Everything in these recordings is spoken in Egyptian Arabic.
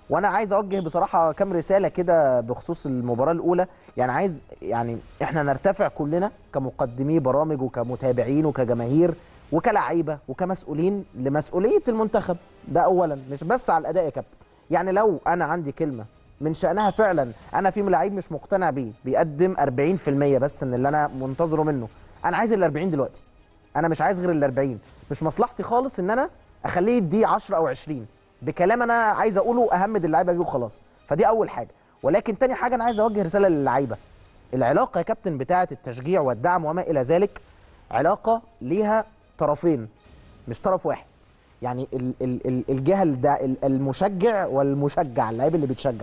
وانا عايز اوجه بصراحه كام رساله كده بخصوص المباراه الاولى يعني عايز يعني احنا نرتفع كلنا كمقدمي برامج وكمتابعين وكجماهير وكلعيبه وكمسؤولين لمسؤوليه المنتخب ده اولا مش بس على الاداء يا كابتن يعني لو انا عندي كلمه من شانها فعلا انا في لعيب مش مقتنع بيه بيقدم 40% بس من اللي انا منتظره منه انا عايز ال 40 دلوقتي انا مش عايز غير ال 40 مش مصلحتي خالص ان انا اخليه يدي 10 او 20 بكلام انا عايز اقوله اهمد اللعيبه بيه وخلاص فدي اول حاجه ولكن تاني حاجه انا عايز اوجه رساله للعيبه العلاقه يا كابتن بتاعه التشجيع والدعم وما الى ذلك علاقه ليها طرفين مش طرف واحد يعني ال ال ال الجهه الدا- ال- المشجع والمشجع اللعيب اللي بيتشجع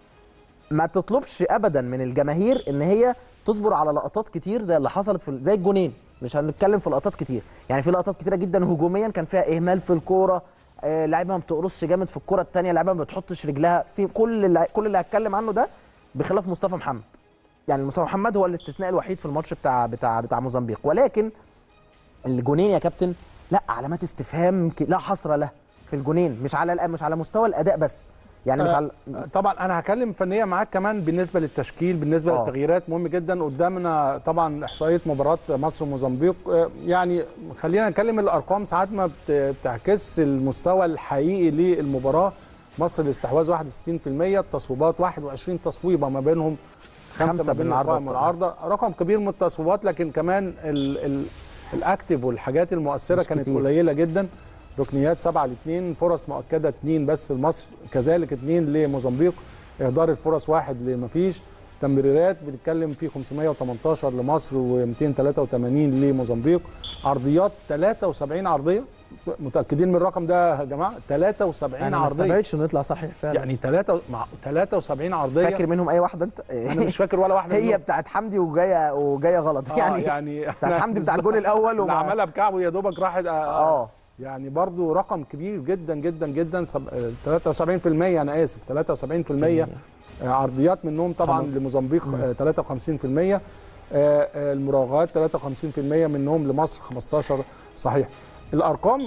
ما تطلبش ابدا من الجماهير ان هي تصبر على لقطات كتير زي اللي حصلت في زي الجونين مش هنتكلم في لقطات كتير يعني في لقطات كتيره جدا هجوميا كان فيها اهمال في الكوره آه، لعيبه ما بتقرصش جامد في الكوره الثانيه لعيبه ما بتحطش رجلها في كل اللي كل اللي هتكلم عنه ده بخلاف مصطفى محمد يعني مصطفى محمد هو الاستثناء الوحيد في الماتش بتاع بتاع بتاع موزمبيق ولكن الجونين يا كابتن لا علامات استفهام ك- لا حصر له في الجونين مش على الأ- مش على مستوى الاداء بس يعني مش آه، على طبعا انا هكلم فنيه معاك كمان بالنسبه للتشكيل بالنسبه آه. للتغييرات مهم جدا قدامنا طبعا احصائيه مباراه مصر وموزمبيق آه، يعني خلينا نتكلم الارقام ساعات ما بت- بتعكس المستوى الحقيقي للمباراه مصر الاستحواذ 61% التصويبات 21 تصويبه ما بينهم خمسة خمسه ما بين بالعارضة القائم والعارضه رقم كبير من التصويبات لكن كمان ال ال الاكتف والحاجات المؤثره مش كانت كتير. قليله جدا ركنيات 7 ل 2 فرص مؤكده 2 بس لمصر كذلك 2 لموزمبيق اهدار الفرص واحد لمفيش تمريرات بنتكلم في 518 لمصر و283 لموزمبيق عرضيات 73 عرضيه متاكدين من الرقم ده يا جماعه 73 انا ما عرضيه استبعدش انه يطلع صحيح فعلا يعني 3 مع 73 عرضيه فاكر منهم اي واحده انت انا مش فاكر ولا واحده هي منهم. بتاعت حمدي وجايه وجايه غلط آه يعني يعني بتاعت حمدي بتاع الجون الاول اللي وما عملها بكعبه يا دوبك راحت آه, اه يعني برضو رقم كبير جدا جدا جدا سب- آه، 73% انا اسف 73% آه، عرضيات منهم طبعا خلاص. لموزمبيق آه، 53% آه، آه، المراوغات 53% منهم لمصر 15 صحيح الارقام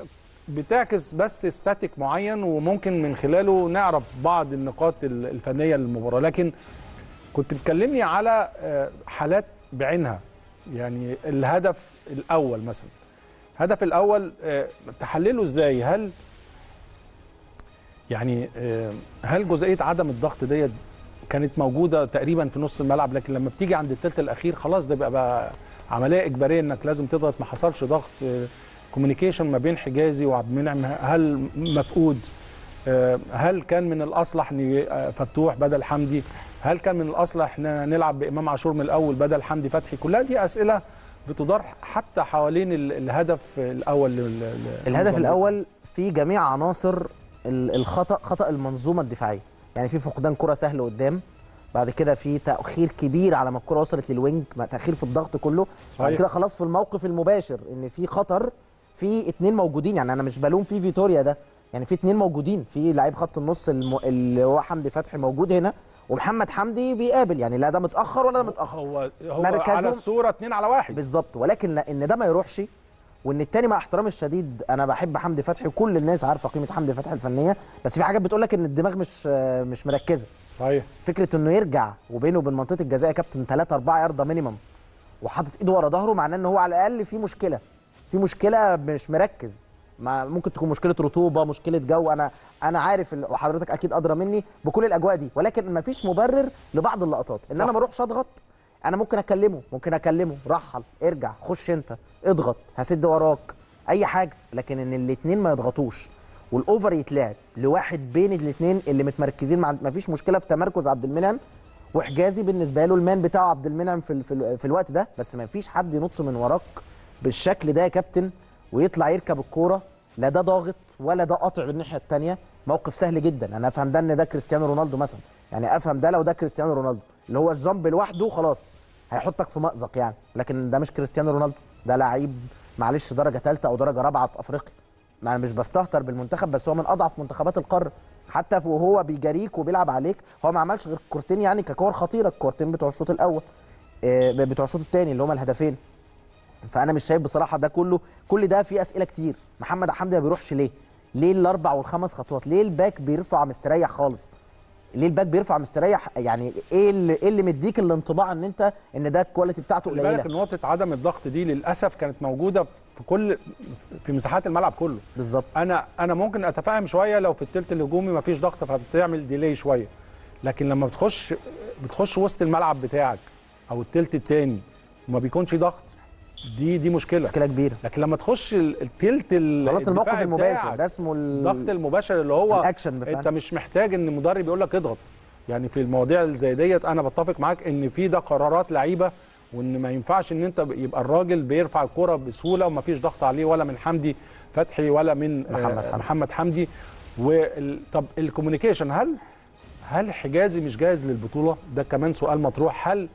بتعكس بس ستاتيك معين وممكن من خلاله نعرف بعض النقاط ال- الفنيه للمباراه لكن كنت بتكلمني على آه، حالات بعينها يعني الهدف الاول مثلا الهدف الاول آه، تحلله ازاي هل يعني آه، هل جزئيه عدم الضغط ديت كانت موجوده تقريبا في نص الملعب لكن لما بتيجي عند الثلث الاخير خلاص ده بقى, بقى عمليه اجباريه انك لازم تضغط ما حصلش ضغط كوميونيكيشن ما بين حجازي وعبد المنعم هل مفقود آه، هل كان من الاصلح ان آه، فتوح بدل حمدي هل كان من الاصلح ان نلعب بامام عاشور من الاول بدل حمدي فتحي كلها دي اسئله بتدار حتى حوالين ال- الهدف الاول لل- لل- الهدف لموزمبيق. الاول في جميع عناصر ال- الخطا خطا المنظومه الدفاعيه يعني في فقدان كره سهل قدام بعد كده في تاخير كبير على ما الكره وصلت للوينج مع تاخير في الضغط كله بعد صحيح. كده خلاص في الموقف المباشر ان في خطر في اتنين موجودين يعني انا مش بلوم في فيتوريا ده يعني في اتنين موجودين في لعيب خط النص الم... اللي هو حمدي فتحي موجود هنا ومحمد حمدي بيقابل يعني لا ده متاخر ولا ده متاخر هو هو مركزهم- على الصوره 2 على واحد بالظبط ولكن لا ان ده ما يروحش وان التاني مع احترامي الشديد انا بحب حمدي فتحي وكل الناس عارفه قيمه حمدي فتحي الفنيه بس في حاجات بتقول لك ان الدماغ مش مش مركزه صحيح فكره انه يرجع وبينه وبين منطقه الجزاء يا كابتن 3 4 يارده مينيمم وحاطط ايده ورا ظهره معناه ان هو على الاقل في مشكله في مشكله مش مركز ما ممكن تكون مشكله رطوبه مشكله جو انا انا عارف ال- وحضرتك اكيد ادرى مني بكل الاجواء دي ولكن ما فيش مبرر لبعض اللقطات ان صح. انا ما اروحش اضغط انا ممكن اكلمه ممكن اكلمه رحل ارجع خش انت اضغط هسد وراك اي حاجه لكن ان الاثنين ما يضغطوش والاوفر يتلعب لواحد بين الاثنين اللي متمركزين مع ما فيش مشكله في تمركز عبد المنعم وحجازي بالنسبه له المان بتاعه عبد المنعم في ال- في, ال- في الوقت ده بس ما فيش حد ينط من وراك بالشكل ده يا كابتن ويطلع يركب الكوره لا ده ضاغط ولا ده قاطع بالناحيه الثانيه موقف سهل جدا انا افهم ده ان ده كريستيانو رونالدو مثلا يعني افهم ده لو ده كريستيانو رونالدو اللي هو الجامب لوحده خلاص هيحطك في مأزق يعني لكن ده مش كريستيانو رونالدو ده لعيب معلش درجه ثالثه او درجه رابعه في افريقيا ما انا مش بستهتر بالمنتخب بس هو من اضعف منتخبات القاره حتى وهو بيجاريك وبيلعب عليك هو ما عملش غير كورتين يعني ككور خطيره الكورتين بتوع الشوط الاول آه، بتوع الشوط الثاني اللي هما الهدفين فانا مش شايف بصراحه ده كله كل ده فيه اسئله كتير محمد حمدي ما بيروحش ليه ليه الاربع والخمس خطوات ليه الباك بيرفع مستريح خالص ليه الباك بيرفع مستريح يعني ايه اللي ايه اللي مديك الانطباع ان انت ان ده الكواليتي بتاعته خلي بالك قليله نقطه عدم الضغط دي للاسف كانت موجوده في كل في مساحات الملعب كله بالظبط انا انا ممكن اتفاهم شويه لو في الثلث الهجومي ما فيش ضغط فبتعمل ديلي شويه لكن لما بتخش بتخش وسط الملعب بتاعك او الثلث الثاني وما بيكونش ضغط دي دي مشكله مشكله كبيره لكن لما تخش ال- التلت ال- خلاص الموقف الدفاعي المباشر بتاعك، ده اسمه الضغط المباشر اللي هو الاكشن بتاعنا. انت مش محتاج ان مدرب يقول لك اضغط يعني في المواضيع اللي زي ديت انا بتفق معاك ان في ده قرارات لعيبه وان ما ينفعش ان انت يبقى الراجل بيرفع الكرة بسهوله وما فيش ضغط عليه ولا من حمدي فتحي ولا من محمد آه، حمدي. محمد حمدي وال... طب الكوميونيكيشن هل هل حجازي مش جاهز للبطوله ده كمان سؤال مطروح هل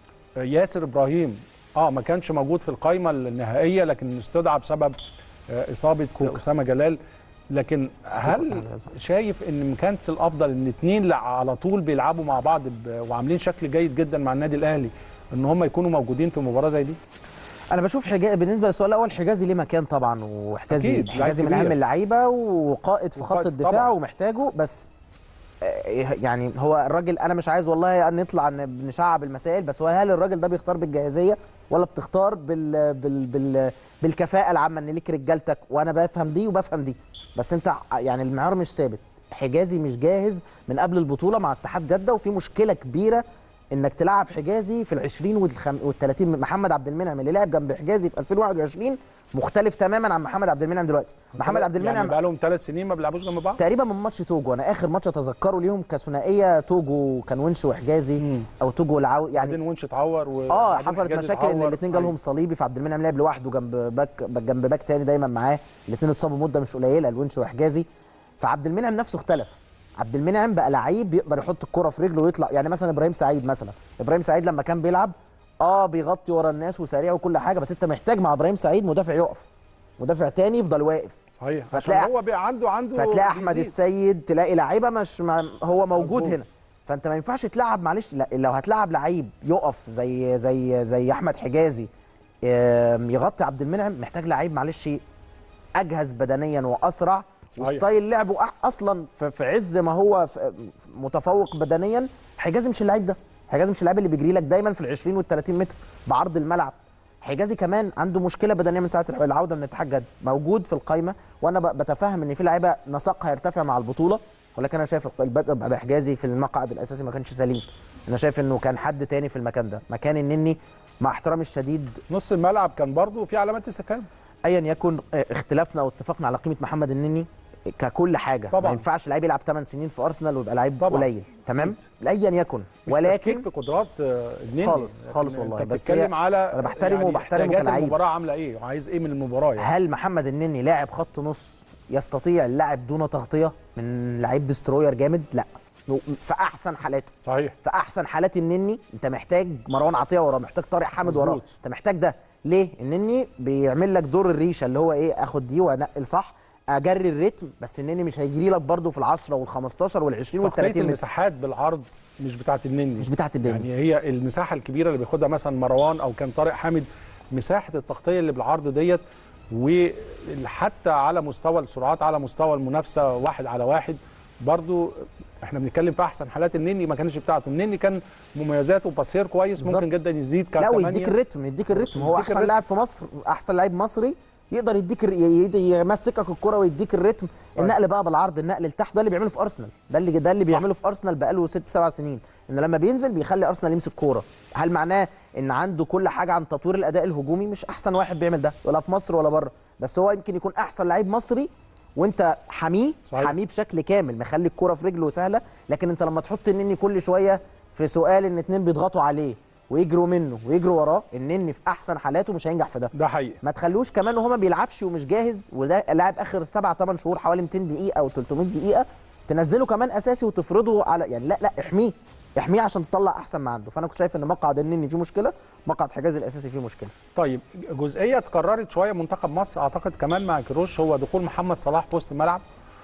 ياسر ابراهيم اه ما كانش موجود في القائمه النهائيه لكن استدعى بسبب آه، اصابه اسامه جلال لكن هل شايف ان ما كانش الافضل ان اثنين على طول بيلعبوا مع بعض ب- وعاملين شكل جيد جدا مع النادي الاهلي ان هم يكونوا موجودين في مباراه زي دي انا بشوف حجازي بالنسبه للسؤال الاول حجازي ليه مكان طبعا وحجازي أكيد، لعيب حجازي من كبير. اهم اللعيبه وقائد في خط وقائد الدفاع طبعاً. ومحتاجه بس آه، يعني هو الراجل انا مش عايز والله ان نطلع ن- نشعب المسائل بس هو هل الراجل ده بيختار بالجاهزيه ولا بتختار بال بال بال بالكفاءه العامه ان ليك رجالتك وانا بفهم دي وبفهم دي بس انت ع- يعني المعيار مش ثابت حجازي مش جاهز من قبل البطوله مع اتحاد جده وفي مشكله كبيره انك تلعب حجازي في ال 20 وال 30 محمد عبد المنعم اللي لعب جنب حجازي في 2021 مختلف تماما عن محمد عبد المنعم دلوقتي محمد عبد المنعم يعني بقى لهم ثلاث سنين ما بيلعبوش جنب بعض تقريبا من ماتش توجو انا اخر ماتش اتذكره ليهم كثنائيه توجو كان ونش وحجازي مم. او توجو والعو يعني بعدين ونش اتعور و اه بعدين حصلت حجازي مشاكل ان اتعور. الاثنين جالهم صليبي فعبد المنعم لعب لوحده جنب باك جنب باك تاني دايما معاه الاثنين اتصابوا مده مش قليله الونش وحجازي فعبد المنعم نفسه اختلف عبد المنعم بقى لعيب بيقدر يحط الكره في رجله ويطلع يعني مثلا ابراهيم سعيد مثلا ابراهيم سعيد لما كان بيلعب اه بيغطي ورا الناس وسريع وكل حاجه بس انت محتاج مع ابراهيم سعيد مدافع يقف مدافع تاني يفضل واقف صحيح عشان فتلاقي- هو بقى عنده عنده فتلاقي احمد بيزيد. السيد تلاقي لعيبه مش مع هو موجود مظبوط. هنا فانت ما ينفعش تلعب معلش لا لو هتلعب لعيب يقف زي زي زي احمد حجازي آم، يغطي عبد المنعم محتاج لعيب معلش اجهز بدنيا واسرع صحيح. وستايل لعبه أح- اصلا في في عز ما هو في- متفوق بدنيا حجازي مش اللعيب ده حجازي مش اللعيب اللي بيجري لك دايما في ال 20 وال 30 متر بعرض الملعب حجازي كمان عنده مشكله بدنيه من ساعه العوده من اتحاد جده موجود في القايمه وانا ب- بتفهم ان في لعيبه نسقها يرتفع مع البطوله ولكن انا شايف البدء بحجازي في المقعد الاساسي ما كانش سليم انا شايف انه كان حد تاني في المكان ده مكان النني مع احترامي الشديد نص الملعب كان برضه في علامات استفهام ايا يكن آه، اختلافنا واتفقنا على قيمه محمد النني ككل حاجه طبعاً. ما ينفعش لعيب يلعب 8 سنين في ارسنال ويبقى لعيب طبعاً. قليل تمام ايا يكن مش ولكن تشكيك في قدرات آه، النني خالص- لكن خالص والله، انت بس بتتكلم هي- على أنا بحترمه يعني وبحترمه احتياجات كلاعب. المباراه عامله ايه وعايز ايه من المباراه يعني هل محمد النني لاعب خط نص يستطيع اللعب دون تغطيه من لعيب دستروير جامد لا في احسن حالاته صحيح في احسن حالات النني انت محتاج مروان عطيه وراه محتاج طارق حامد وراه مظبوط. انت محتاج ده ليه النني بيعمل لك دور الريشه اللي هو ايه اخد دي وانقل صح اجري الريتم بس النني مش هيجري لك برده في ال10 وال15 وال20 تغطيه وال30 متر المساحات بالعرض مش بتاعت النني مش بتاعت النني يعني هي المساحه الكبيره اللي بياخدها مثلا مروان او كان طارق حامد مساحه التغطيه اللي بالعرض ديت وحتى على مستوى السرعات على مستوى المنافسه واحد على واحد برضو احنا بنتكلم في احسن حالات النني ما كانش بتاعته النني كان مميزاته باسير كويس بالظبط. ممكن جدا يزيد لا كمان ويديك الريتم يديك الريتم هو يديك احسن الريتم. لاعب في مصر احسن لاعب مصري يقدر يديك الر- ي- ي- يمسكك الكره ويديك الريتم طيب. النقل بقى بالعرض النقل لتحت ده اللي بيعمله في ارسنال ده اللي ده اللي صح. بيعمله في ارسنال بقاله ست سبع سنين ان لما بينزل بيخلي ارسنال يمسك كوره هل معناه ان عنده كل حاجه عن تطوير الاداء الهجومي مش احسن واحد بيعمل ده ولا في مصر ولا بره بس هو يمكن يكون احسن لعيب مصري وانت حاميه صحيح. حاميه بشكل كامل مخلي الكوره في رجله سهله لكن انت لما تحط النني كل شويه في سؤال ان اتنين بيضغطوا عليه ويجروا منه ويجروا وراه النني في احسن حالاته مش هينجح في ده ده حقيقي ما تخلوش كمان وهو ما بيلعبش ومش جاهز وده لاعب اخر سبع ثمان شهور حوالي 200 دقيقه او 300 دقيقه تنزله كمان اساسي وتفرضه على يعني لا لا احميه احميه عشان تطلع احسن ما عنده فانا كنت شايف ان مقعد النني فيه مشكله مقعد حجازي الاساسي فيه مشكله طيب جزئيه اتكررت شويه منتخب مصر اعتقد كمان مع كروش هو دخول محمد صلاح في وسط الملعب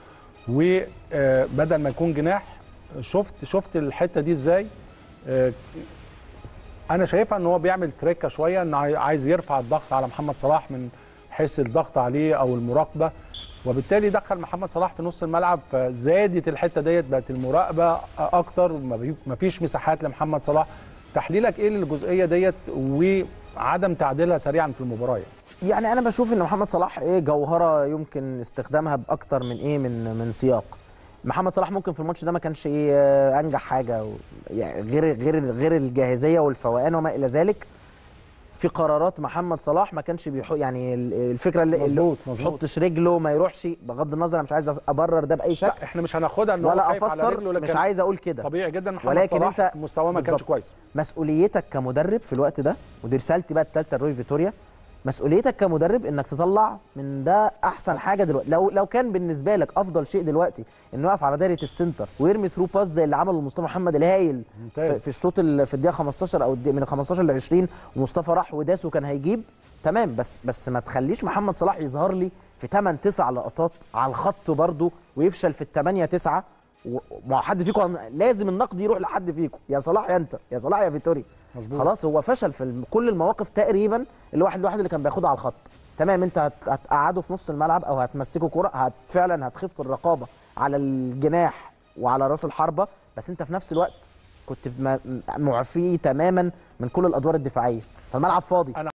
وبدل ما يكون جناح شفت شفت الحته دي ازاي آه، انا شايفها ان هو بيعمل تريكه شويه ان عاي- عايز يرفع الضغط على محمد صلاح من حيث الضغط عليه او المراقبه وبالتالي دخل محمد صلاح في نص الملعب فزادت الحته ديت بقت المراقبه اكتر ما فيش مساحات لمحمد صلاح تحليلك ايه للجزئيه ديت وعدم تعديلها سريعا في المباراه يعني. يعني انا بشوف ان محمد صلاح ايه جوهره يمكن استخدامها باكتر من ايه من من سياق محمد صلاح ممكن في الماتش ده ما كانش ايه آه، انجح حاجه و- يعني غير غير غير الجاهزيه والفوقان وما الى ذلك في قرارات محمد صلاح ما كانش بيحط يعني ال- الفكره اللي اللي مظبوط ما مظبوط يحطش رجله ما يروحش بغض النظر انا مش عايز ابرر ده باي شكل لا احنا مش هناخدها ان هو ولا خايف على افسر رجله مش لكن عايز اقول كده طبيعي جدا محمد ولكن صلاح انت مستواه ما كانش بالظبط. كويس مسؤوليتك كمدرب في الوقت ده ودي رسالتي بقى الثالثه لروي فيتوريا مسؤوليتك كمدرب انك تطلع من ده احسن حاجه دلوقتي لو لو كان بالنسبه لك افضل شيء دلوقتي انه يقف على دايره السنتر ويرمي ثرو باس زي اللي عمله مصطفى محمد الهايل في, ممتاز في الشوط ال- في الدقيقه 15 او الدقيقة من 15 ل 20 ومصطفى راح وداس وكان هيجيب تمام بس بس ما تخليش محمد صلاح يظهر لي في 8 9 لقطات على الخط برده ويفشل في الثمانية 9 وما حد فيكم لازم النقد يروح لحد فيكم يا صلاح يا انت يا صلاح يا فيتوري مظبوط خلاص هو فشل في الم- كل المواقف تقريبا الواحد الواحد اللي كان بياخدها على الخط تمام انت هت- هتقعده في نص الملعب او هتمسكه كرة هت فعلا هتخف الرقابه على الجناح وعلى راس الحربه بس انت في نفس الوقت كنت م- معفي تماما من كل الادوار الدفاعيه فالملعب فاضي أنا